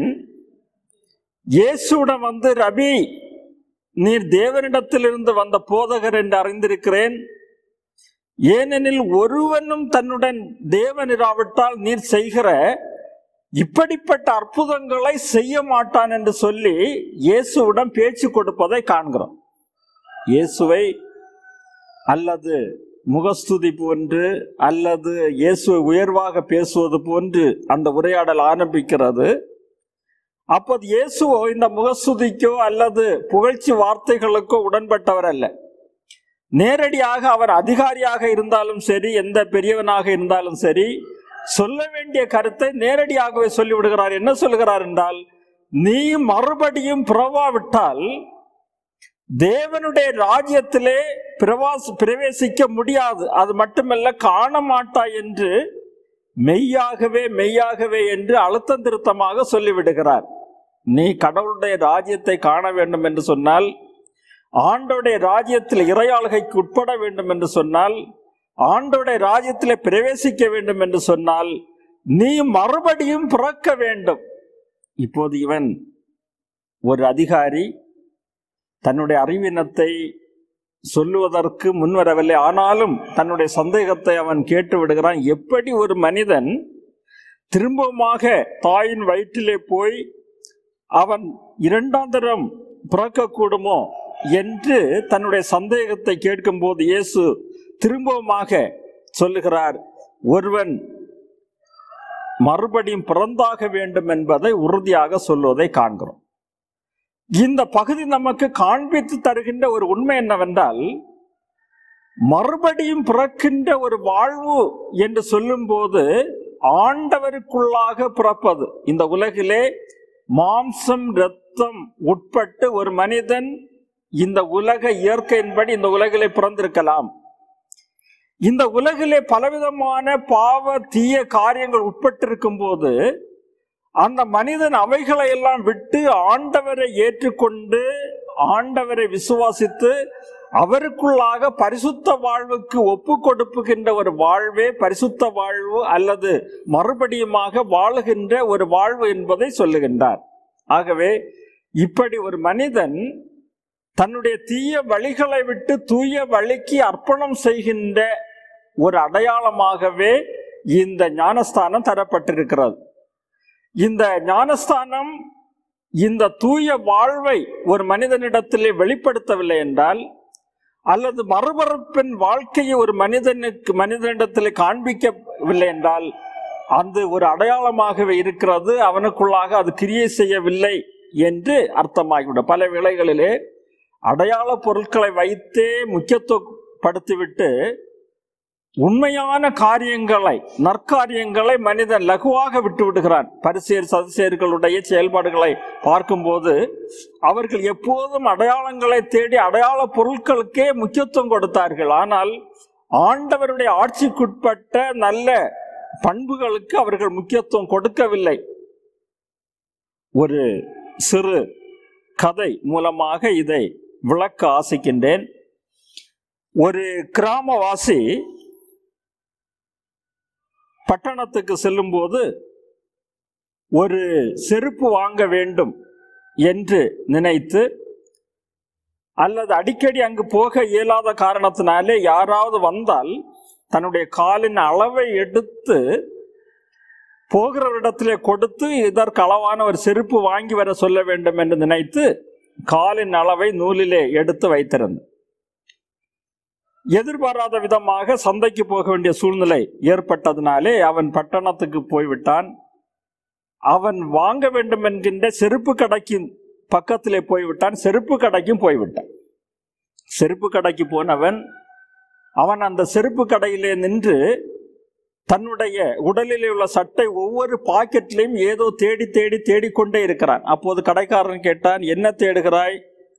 இயேசுடன் வந்து ரபி நீர் தேவனிடத்திலிருந்து வந்த போதகர் என்று அறிந்திருக்கிறேன் ஏனெனில் ஒருவனும் தன்னுடன் தேவனிராவிட்டால் நீர் செய்கிற இப்படிப்பட்ட அற்புதங்களை செய்ய மாட்டான் என்று சொல்லி இயேசுவிடம் பேச்சு கொடுப்பதை காண்கிறோம் இயேசுவை அல்லது முகஸ்துதி போன்று அல்லது இயேசுவை உயர்வாக பேசுவது போன்று அந்த உரையாடல் ஆரம்பிக்கிறது அப்போது இயேசுவோ இந்த முகஸ்துதிக்கோ அல்லது புகழ்ச்சி வார்த்தைகளுக்கோ உடன்பட்டவர் அல்ல நேரடியாக அவர் அதிகாரியாக இருந்தாலும் சரி எந்த பெரியவனாக இருந்தாலும் சரி சொல்ல வேண்டிய கருத்தை நேரடியாகவே சொல்லிவிடுகிறார் என்ன சொல்லுகிறார் என்றால் நீ மறுபடியும் பிறவாவிட்டால் தேவனுடைய ராஜ்யத்திலே பிரவாஸ் பிரவேசிக்க முடியாது அது மட்டுமல்ல காண மாட்டாய் என்று மெய்யாகவே மெய்யாகவே என்று அழுத்தம் திருத்தமாக சொல்லிவிடுகிறார் நீ கடவுளுடைய ராஜ்யத்தை காண வேண்டும் என்று சொன்னால் ஆண்டோடைய ராஜ்யத்தில் இறையாளுகைக்கு உட்பட வேண்டும் என்று சொன்னால் ஆண்டோடைய ராஜ்யத்தில் பிரவேசிக்க வேண்டும் என்று சொன்னால் நீ மறுபடியும் பிறக்க வேண்டும் இப்போது இவன் ஒரு அதிகாரி தன்னுடைய அறிவினத்தை சொல்லுவதற்கு முன்வரவில்லை ஆனாலும் தன்னுடைய சந்தேகத்தை அவன் கேட்டு விடுகிறான் எப்படி ஒரு மனிதன் திரும்பவுமாக தாயின் வயிற்றிலே போய் அவன் இரண்டாம் தரம் பிறக்கக்கூடுமோ என்று தன்னுடைய சந்தேகத்தை கேட்கும்போது இயேசு திரும்பவுமாக சொல்லுகிறார் ஒருவன் மறுபடியும் பிறந்தாக வேண்டும் என்பதை உறுதியாக சொல்வதை காண்கிறோம் இந்த பகுதி நமக்கு காண்பித்து தருகின்ற ஒரு உண்மை என்னவென்றால் மறுபடியும் பிறக்கின்ற ஒரு வாழ்வு என்று சொல்லும்போது ஆண்டவருக்குள்ளாக பிறப்பது இந்த உலகிலே மாம்சம் இரத்தம் உட்பட்டு ஒரு மனிதன் இந்த உலக இயற்கையின்படி இந்த உலகிலே பிறந்திருக்கலாம் இந்த உலகிலே பலவிதமான பாவ தீய காரியங்கள் உட்பட்டிருக்கும் போது அந்த மனிதன் அவைகளை எல்லாம் விட்டு ஆண்டவரை ஏற்றுக்கொண்டு ஆண்டவரை விசுவாசித்து அவருக்குள்ளாக பரிசுத்த வாழ்வுக்கு ஒப்பு கொடுப்புகின்ற ஒரு வாழ்வே பரிசுத்த வாழ்வு அல்லது மறுபடியுமாக வாழுகின்ற ஒரு வாழ்வு என்பதை சொல்லுகின்றார் ஆகவே இப்படி ஒரு மனிதன் தன்னுடைய தீய வழிகளை விட்டு தூய வழிக்கு அர்ப்பணம் செய்கின்ற ஒரு அடையாளமாகவே இந்த ஞானஸ்தானம் தரப்பட்டிருக்கிறது இந்த ஞானஸ்தானம் இந்த தூய வாழ்வை ஒரு மனிதனிடத்திலே வெளிப்படுத்தவில்லை என்றால் அல்லது மறுபரப்பின் வாழ்க்கையை ஒரு மனிதனுக்கு மனிதனிடத்திலே காண்பிக்கவில்லை என்றால் அது ஒரு அடையாளமாகவே இருக்கிறது அவனுக்குள்ளாக அது கிரியை செய்யவில்லை என்று அர்த்தமாகிவிடும் பல வேளைகளிலே அடையாள பொருட்களை வைத்தே முக்கியத்துவப்படுத்திவிட்டு உண்மையான காரியங்களை நற்காரியங்களை மனிதன் லகுவாக விட்டு விடுகிறான் பரிசேர் சதுசேர்களுடைய செயல்பாடுகளை பார்க்கும்போது அவர்கள் எப்போதும் அடையாளங்களை தேடி அடையாள பொருட்களுக்கே முக்கியத்துவம் கொடுத்தார்கள் ஆனால் ஆண்டவருடைய ஆட்சிக்குட்பட்ட நல்ல பண்புகளுக்கு அவர்கள் முக்கியத்துவம் கொடுக்கவில்லை ஒரு சிறு கதை மூலமாக இதை விளக்க ஆசிக்கின்றேன் ஒரு கிராமவாசி பட்டணத்துக்கு செல்லும்போது ஒரு செருப்பு வாங்க வேண்டும் என்று நினைத்து அல்லது அடிக்கடி அங்கு போக இயலாத காரணத்தினாலே யாராவது வந்தால் தன்னுடைய காலின் அளவை எடுத்து போகிற இடத்திலே கொடுத்து இதற்கு அளவான ஒரு செருப்பு வாங்கி வர சொல்ல வேண்டும் என்று நினைத்து காலின் அளவை நூலிலே எடுத்து வைத்திருந்தார் எதிர்பாராத விதமாக சந்தைக்கு போக வேண்டிய சூழ்நிலை ஏற்பட்டதினாலே அவன் பட்டணத்துக்கு போய்விட்டான் அவன் வாங்க வேண்டும் என்கின்ற செருப்பு கடைக்கு பக்கத்திலே போய்விட்டான் செருப்பு கடைக்கும் போய்விட்டான் செருப்பு கடைக்கு போனவன் அவன் அந்த செருப்பு கடையிலே நின்று தன்னுடைய உடலிலே உள்ள சட்டை ஒவ்வொரு பாக்கெட்லையும் ஏதோ தேடி தேடி தேடிக்கொண்டே இருக்கிறான் அப்போது கடைக்காரன் கேட்டான் என்ன தேடுகிறாய்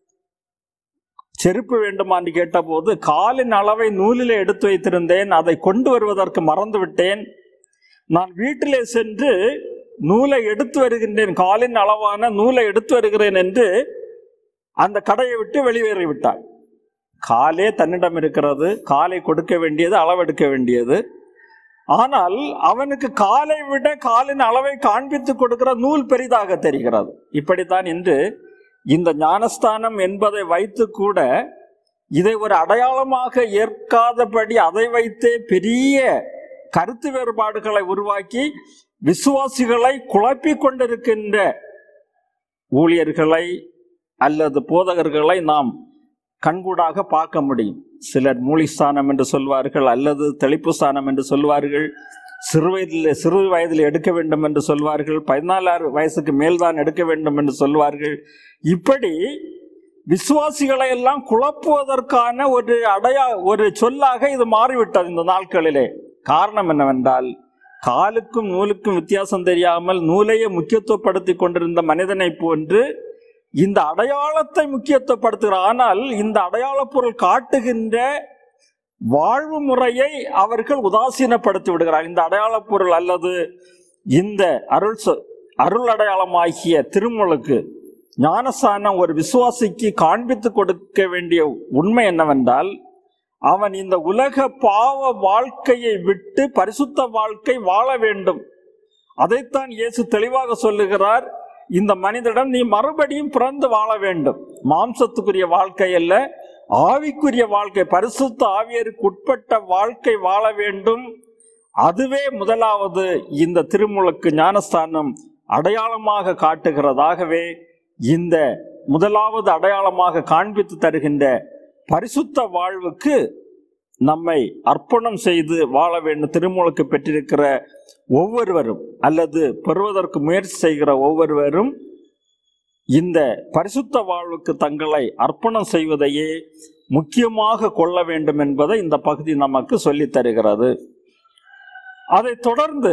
செருப்பு வேண்டுமான்னு கேட்டபோது காலின் அளவை நூலிலே எடுத்து வைத்திருந்தேன் அதை கொண்டு வருவதற்கு மறந்து விட்டேன் நான் வீட்டிலே சென்று நூலை எடுத்து வருகின்றேன் காலின் அளவான நூலை எடுத்து வருகிறேன் என்று அந்த கடையை விட்டு வெளியேறி விட்டான் காலே தன்னிடம் இருக்கிறது காலை கொடுக்க வேண்டியது அளவெடுக்க வேண்டியது ஆனால் அவனுக்கு காலை விட காலின் அளவை காண்பித்து கொடுக்கிற நூல் பெரிதாக தெரிகிறது இப்படித்தான் இன்று இந்த ஞானஸ்தானம் என்பதை வைத்து கூட இதை ஒரு அடையாளமாக ஏற்காதபடி அதை வைத்தே பெரிய கருத்து வேறுபாடுகளை உருவாக்கி விசுவாசிகளை குழப்பிக் கொண்டிருக்கின்ற ஊழியர்களை அல்லது போதகர்களை நாம் கண்கூடாக பார்க்க முடியும் சிலர் மூலிஸ்தானம் என்று சொல்வார்கள் அல்லது தெளிப்பு ஸ்தானம் என்று சொல்வார்கள் சிறு வயதில் சிறு வயதில் எடுக்க வேண்டும் என்று சொல்வார்கள் பதினாலாறு வயசுக்கு மேல்தான் எடுக்க வேண்டும் என்று சொல்வார்கள் இப்படி விசுவாசிகளை எல்லாம் குழப்புவதற்கான ஒரு அடையா ஒரு சொல்லாக இது மாறிவிட்டது இந்த நாட்களிலே காரணம் என்னவென்றால் காலுக்கும் நூலுக்கும் வித்தியாசம் தெரியாமல் நூலையே முக்கியத்துவப்படுத்தி கொண்டிருந்த மனிதனை போன்று இந்த அடையாளத்தை முக்கியத்துவப்படுத்துகிறார் ஆனால் இந்த அடையாள பொருள் காட்டுகின்ற வாழ்வு முறையை அவர்கள் உதாசீனப்படுத்தி விடுகிறார் இந்த அடையாள பொருள் அல்லது இந்த அருள் சொ- அருள் அடையாளமாகிய திருமுழுக்கு ஞானசானம் ஒரு விசுவாசிக்கு காண்பித்து கொடுக்க வேண்டிய உண்மை என்னவென்றால் அவன் இந்த உலக பாவ வாழ்க்கையை விட்டு பரிசுத்த வாழ்க்கை வாழ வேண்டும் அதைத்தான் இயேசு தெளிவாக சொல்லுகிறார் இந்த மனிதனிடம் நீ மறுபடியும் பிறந்து வாழ வேண்டும் மாம்சத்துக்குரிய வாழ்க்கை அல்ல ஆவிக்குரிய வாழ்க்கை பரிசுத்த ஆவியருக்கு உட்பட்ட வாழ்க்கை வாழ வேண்டும் அதுவே முதலாவது இந்த திருமுழுக்கு ஞானஸ்தானம் அடையாளமாக காட்டுகிறதாகவே இந்த முதலாவது அடையாளமாக காண்பித்து தருகின்ற பரிசுத்த வாழ்வுக்கு நம்மை அர்ப்பணம் செய்து வாழ வேண்டும் திருமுழுக்கு பெற்றிருக்கிற ஒவ்வொருவரும் அல்லது பெறுவதற்கு முயற்சி செய்கிற ஒவ்வொருவரும் இந்த பரிசுத்த வாழ்வுக்கு தங்களை அர்ப்பணம் செய்வதையே முக்கியமாக கொள்ள வேண்டும் என்பதை இந்த பகுதி நமக்கு சொல்லித் தருகிறது அதைத் தொடர்ந்து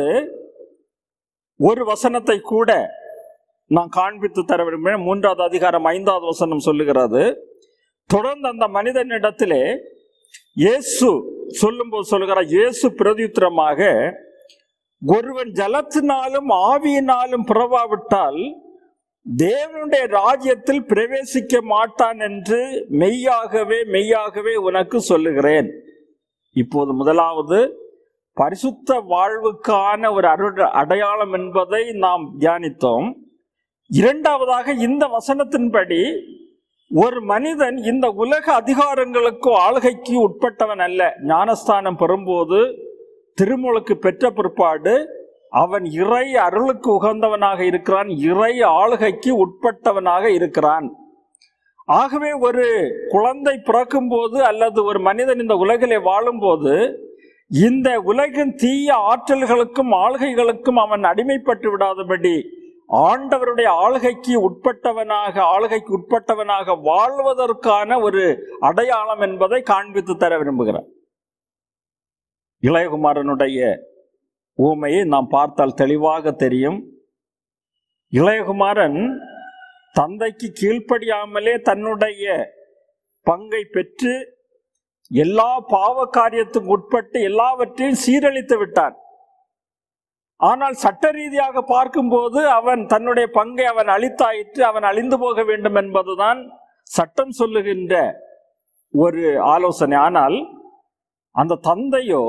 ஒரு வசனத்தை கூட நான் காண்பித்து தர விரும்புகிறேன் மூன்றாவது அதிகாரம் ஐந்தாவது வசனம் சொல்லுகிறது தொடர்ந்து அந்த மனிதனிடத்திலே இயேசு சொல்லும்போது சொல்லுகிறார் இயேசு பிரதியுத்தரமாக ஒருவன் ஜலத்தினாலும் ஆவியினாலும் பிறவாவிட்டால் தேவனுடைய ராஜ்யத்தில் பிரவேசிக்க மாட்டான் என்று மெய்யாகவே மெய்யாகவே உனக்கு சொல்லுகிறேன் இப்போது முதலாவது பரிசுத்த வாழ்வுக்கான ஒரு அருள் அடையாளம் என்பதை நாம் தியானித்தோம் இரண்டாவதாக இந்த வசனத்தின்படி ஒரு மனிதன் இந்த உலக அதிகாரங்களுக்கு ஆளுகைக்கு உட்பட்டவன் அல்ல ஞானஸ்தானம் பெறும்போது திருமுழுக்கு பெற்ற பிற்பாடு அவன் இறை அருளுக்கு உகந்தவனாக இருக்கிறான் இறை ஆளுகைக்கு உட்பட்டவனாக இருக்கிறான் ஆகவே ஒரு குழந்தை பிறக்கும் போது அல்லது ஒரு மனிதன் இந்த உலகிலே வாழும்போது இந்த உலகின் தீய ஆற்றல்களுக்கும் ஆளுகைகளுக்கும் அவன் அடிமைப்பட்டு விடாதபடி ஆண்டவருடைய ஆளுகைக்கு உட்பட்டவனாக ஆளுகைக்கு உட்பட்டவனாக வாழ்வதற்கான ஒரு அடையாளம் என்பதை காண்பித்து தர விரும்புகிறார் இளையகுமாரனுடைய ஊமையை நாம் பார்த்தால் தெளிவாக தெரியும் இளையகுமாரன் தந்தைக்கு கீழ்ப்படியாமலே தன்னுடைய பங்கை பெற்று எல்லா பாவ காரியத்துக்கு உட்பட்டு எல்லாவற்றையும் சீரழித்து விட்டான் ஆனால் சட்ட ரீதியாக பார்க்கும்போது அவன் தன்னுடைய பங்கை அவன் அளித்தாயிற்று அவன் அழிந்து போக வேண்டும் என்பதுதான் சட்டம் சொல்லுகின்ற ஒரு ஆலோசனை ஆனால் அந்த தந்தையோ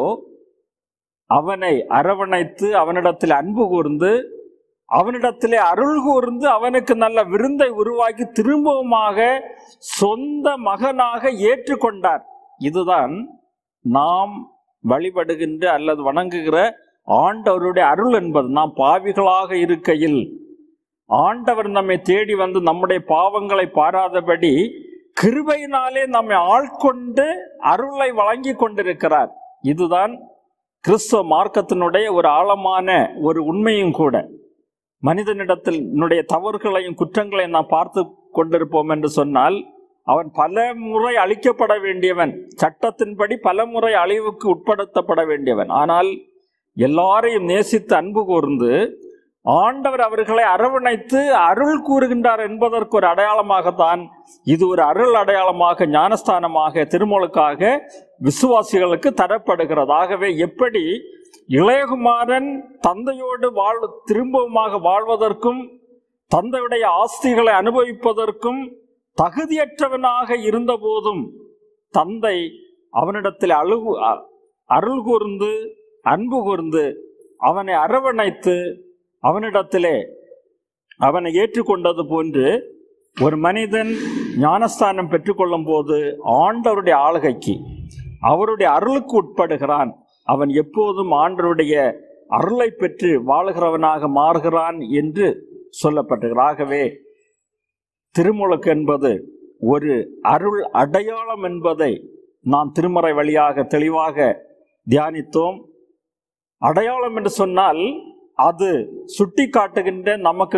அவனை அரவணைத்து அவனிடத்தில் அன்பு கூர்ந்து அவனிடத்திலே அருள் கூர்ந்து அவனுக்கு நல்ல விருந்தை உருவாக்கி திரும்பவுமாக சொந்த மகனாக ஏற்றுக்கொண்டார் இதுதான் நாம் வழிபடுகின்ற அல்லது வணங்குகிற ஆண்டவருடைய அருள் என்பது நாம் பாவிகளாக இருக்கையில் ஆண்டவர் நம்மை தேடி வந்து நம்முடைய பாவங்களை பாராதபடி கிருபையினாலே நம்மை ஆட்கொண்டு அருளை வழங்கி கொண்டிருக்கிறார் இதுதான் கிறிஸ்துவ மார்க்கத்தினுடைய ஒரு ஆழமான ஒரு உண்மையும் கூட மனிதனிடத்தில் என்னுடைய தவறுகளையும் குற்றங்களையும் நாம் பார்த்து கொண்டிருப்போம் என்று சொன்னால் அவன் பல முறை அழிக்கப்பட வேண்டியவன் சட்டத்தின்படி பல முறை அழிவுக்கு உட்படுத்தப்பட வேண்டியவன் ஆனால் எல்லாரையும் நேசித்து அன்பு கூர்ந்து ஆண்டவர் அவர்களை அரவணைத்து அருள் கூறுகின்றார் என்பதற்கு ஒரு அடையாளமாகத்தான் இது ஒரு அருள் அடையாளமாக ஞானஸ்தானமாக திருமுழுக்காக விசுவாசிகளுக்கு தரப்படுகிறது ஆகவே எப்படி இளையகுமாரன் தந்தையோடு வாழ் திரும்பவுமாக வாழ்வதற்கும் தந்தையுடைய ஆஸ்திகளை அனுபவிப்பதற்கும் தகுதியற்றவனாக இருந்தபோதும் தந்தை அவனிடத்தில் அழுகு அ- அருள் கூர்ந்து அன்பு கூர்ந்து அவனை அரவணைத்து அவனிடத்திலே அவனை ஏற்றுக்கொண்டது போன்று ஒரு மனிதன் ஞானஸ்தானம் பெற்றுக்கொள்ளும் போது ஆண்டவருடைய ஆளுகைக்கு அவருடைய அருளுக்கு உட்படுகிறான் அவன் எப்போதும் ஆண்டவருடைய அருளை பெற்று வாழுகிறவனாக மாறுகிறான் என்று சொல்லப்பட்டிருக்கிறது ஆகவே திருமுழுக்கு என்பது ஒரு அருள் அடையாளம் என்பதை நாம் திருமறை வழியாக தெளிவாக தியானித்தோம் அடையாளம் என்று சொன்னால் அது சுட்டி காட்டுகின்ற நமக்கு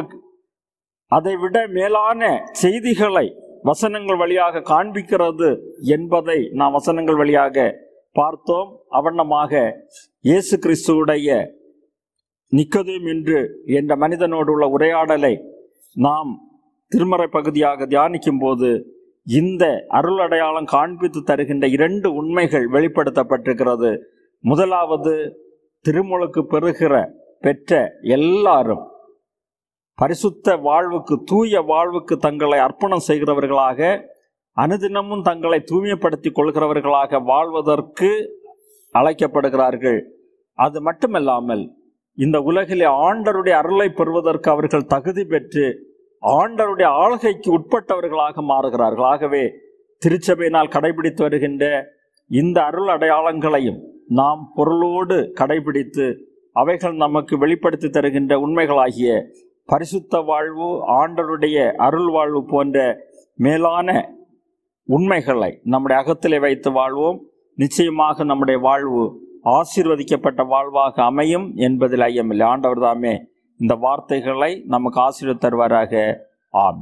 அதை விட மேலான செய்திகளை வசனங்கள் வழியாக காண்பிக்கிறது என்பதை நாம் வசனங்கள் வழியாக பார்த்தோம் அவண்ணமாக இயேசு கிறிஸ்துவுடைய நிக்கதேம் என்று என்ற மனிதனோடு உள்ள உரையாடலை நாம் திருமறை பகுதியாக தியானிக்கும் போது இந்த அருள் அடையாளம் காண்பித்து தருகின்ற இரண்டு உண்மைகள் வெளிப்படுத்தப்பட்டிருக்கிறது முதலாவது திருமுழுக்கு பெறுகிற பெற்ற எல்லாரும் பரிசுத்த வாழ்வுக்கு தூய வாழ்வுக்கு தங்களை அர்ப்பணம் செய்கிறவர்களாக அனுதினமும் தங்களை தூய்மைப்படுத்திக் கொள்கிறவர்களாக வாழ்வதற்கு அழைக்கப்படுகிறார்கள் அது மட்டுமல்லாமல் இந்த உலகிலே ஆண்டருடைய அருளை பெறுவதற்கு அவர்கள் தகுதி பெற்று ஆண்டருடைய ஆளுகைக்கு உட்பட்டவர்களாக மாறுகிறார்கள் ஆகவே திருச்சபையினால் கடைபிடித்து வருகின்ற இந்த அருள் அடையாளங்களையும் நாம் பொருளோடு கடைபிடித்து அவைகள் நமக்கு வெளிப்படுத்தி தருகின்ற உண்மைகளாகிய பரிசுத்த வாழ்வு ஆண்டருடைய அருள் வாழ்வு போன்ற மேலான உண்மைகளை நம்முடைய அகத்திலே வைத்து வாழ்வோம் நிச்சயமாக நம்முடைய வாழ்வு ஆசீர்வதிக்கப்பட்ட வாழ்வாக அமையும் என்பதில் ஐயமில்லை ஆண்டவர் தாமே இந்த வார்த்தைகளை நமக்கு ஆசீர்வதி தருவாராக ஆம்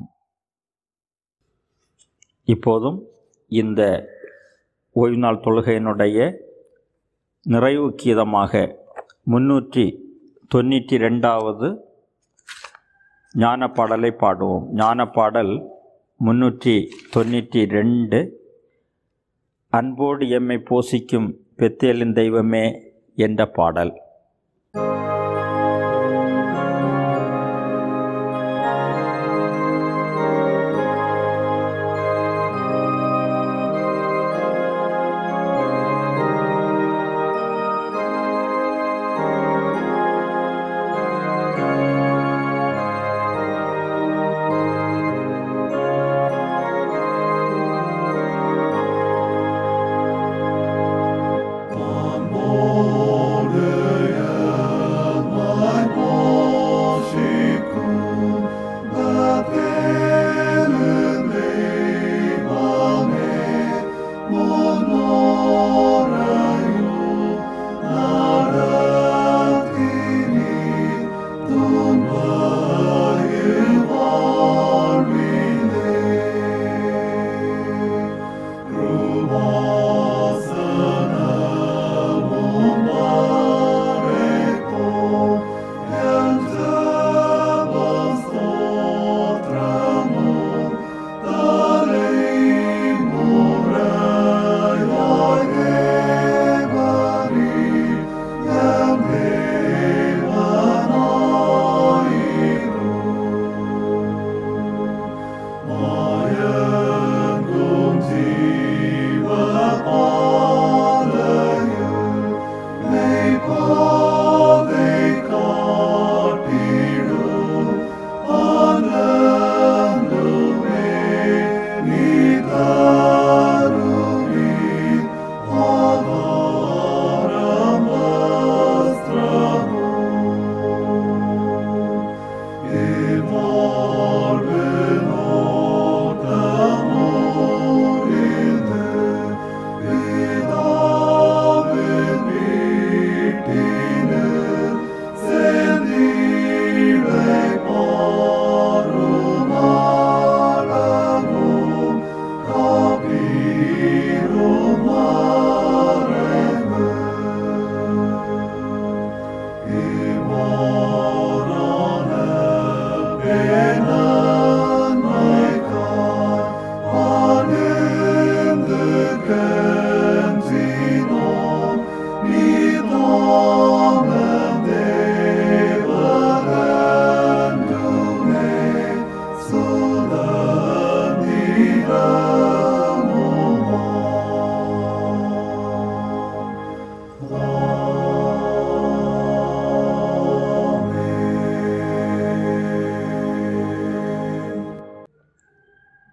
இப்போதும் இந்த ஓய்வு நாள் தொழுகையினுடைய நிறைவு கீதமாக முன்னூற்றி தொண்ணூற்றி ரெண்டாவது ஞான பாடலை பாடுவோம் ஞான பாடல் முன்னூற்றி தொண்ணூற்றி ரெண்டு அன்போடு எம்மை போஷிக்கும் பெத்தேலின் தெய்வமே என்ற பாடல் Amore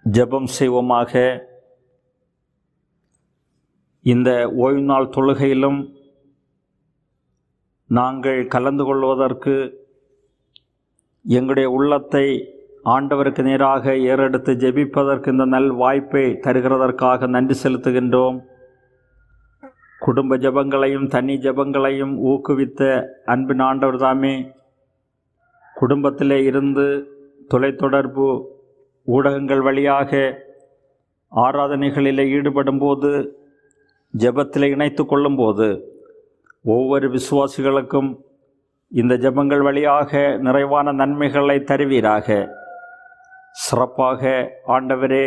ஜெபம் செய்வோமாக இந்த ஓய்வு நாள் தொழுகையிலும் நாங்கள் கலந்து கொள்வதற்கு எங்களுடைய உள்ளத்தை ஆண்டவருக்கு நேராக ஏறெடுத்து ஜெபிப்பதற்கு இந்த நல் வாய்ப்பை தருகிறதற்காக நன்றி செலுத்துகின்றோம் குடும்ப ஜெபங்களையும் தனி ஜெபங்களையும் ஊக்குவித்த அன்பின் ஆண்டவர் தாமே குடும்பத்திலே இருந்து தொலைத்தொடர்பு ஊடகங்கள் வழியாக ஆராதனைகளில் ஈடுபடும் போது ஜெபத்தில் இணைத்து கொள்ளும்போது ஒவ்வொரு விசுவாசிகளுக்கும் இந்த ஜெபங்கள் வழியாக நிறைவான நன்மைகளை தருவீராக சிறப்பாக ஆண்டவரே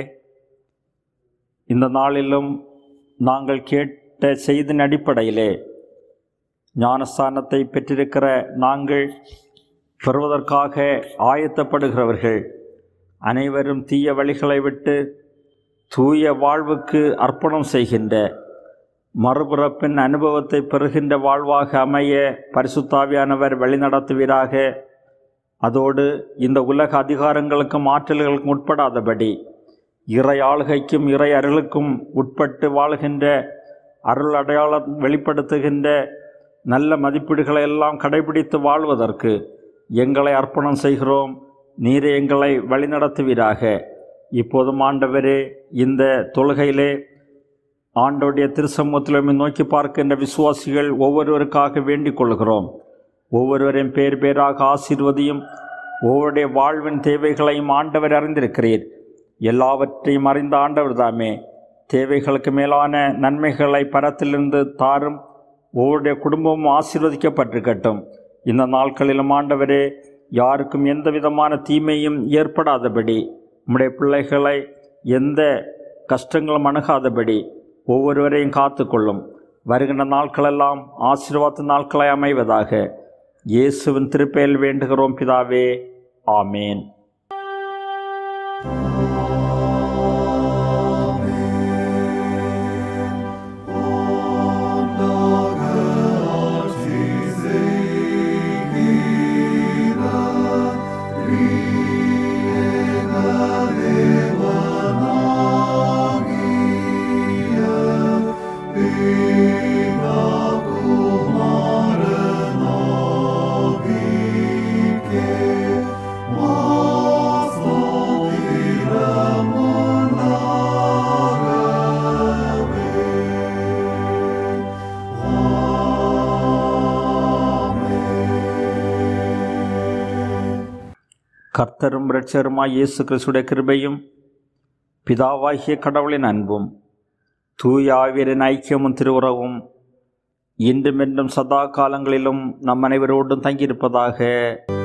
இந்த நாளிலும் நாங்கள் கேட்ட செய்தின் அடிப்படையிலே ஞானஸ்தானத்தை பெற்றிருக்கிற நாங்கள் பெறுவதற்காக ஆயத்தப்படுகிறவர்கள் அனைவரும் தீய வழிகளை விட்டு தூய வாழ்வுக்கு அர்ப்பணம் செய்கின்ற மறுபிறப்பின் அனுபவத்தை பெறுகின்ற வாழ்வாக அமைய பரிசுத்தாவியானவர் வழிநடத்துவீராக அதோடு இந்த உலக அதிகாரங்களுக்கும் ஆற்றல்களுக்கும் உட்படாதபடி இறை ஆளுகைக்கும் இறை அருளுக்கும் உட்பட்டு வாழ்கின்ற அருள் அடையாளம் வெளிப்படுத்துகின்ற நல்ல மதிப்பீடுகளை எல்லாம் கடைபிடித்து வாழ்வதற்கு எங்களை அர்ப்பணம் செய்கிறோம் நீரே எங்களை வழிநடத்துவீராக இப்போதும் ஆண்டவரே இந்த தொழுகையிலே ஆண்டோடைய திருசமூகத்திலுமே நோக்கி பார்க்கின்ற விசுவாசிகள் ஒவ்வொருவருக்காக வேண்டிக் கொள்கிறோம் ஒவ்வொருவரையும் பேர் பேராக ஆசீர்வதியும் ஒவ்வொருடைய வாழ்வின் தேவைகளையும் ஆண்டவர் அறிந்திருக்கிறீர் எல்லாவற்றையும் அறிந்த ஆண்டவர் தாமே தேவைகளுக்கு மேலான நன்மைகளை பரத்திலிருந்து தாரும் ஒவ்வொருடைய குடும்பமும் ஆசீர்வதிக்கப்பட்டிருக்கட்டும் இந்த நாட்களிலும் ஆண்டவரே யாருக்கும் எந்த விதமான தீமையும் ஏற்படாதபடி உம்முடைய பிள்ளைகளை எந்த கஷ்டங்களும் அணுகாதபடி ஒவ்வொருவரையும் காத்துக்கொள்ளும் வருகின்ற நாட்களெல்லாம் ஆசீர்வாத நாட்களை அமைவதாக இயேசுவின் திருப்பெயல் வேண்டுகிறோம் பிதாவே ஆமேன் கர்த்தரும் இரட்சருமாய் இயேசு கிறிஸ்துடைய கிருபையும் பிதாவாகிய கடவுளின் அன்பும் தூய ஆவியரின் ஐக்கியமும் திருவுறவும் இன்றும் என்றும் சதா காலங்களிலும் நம் அனைவரோடும் தங்கியிருப்பதாக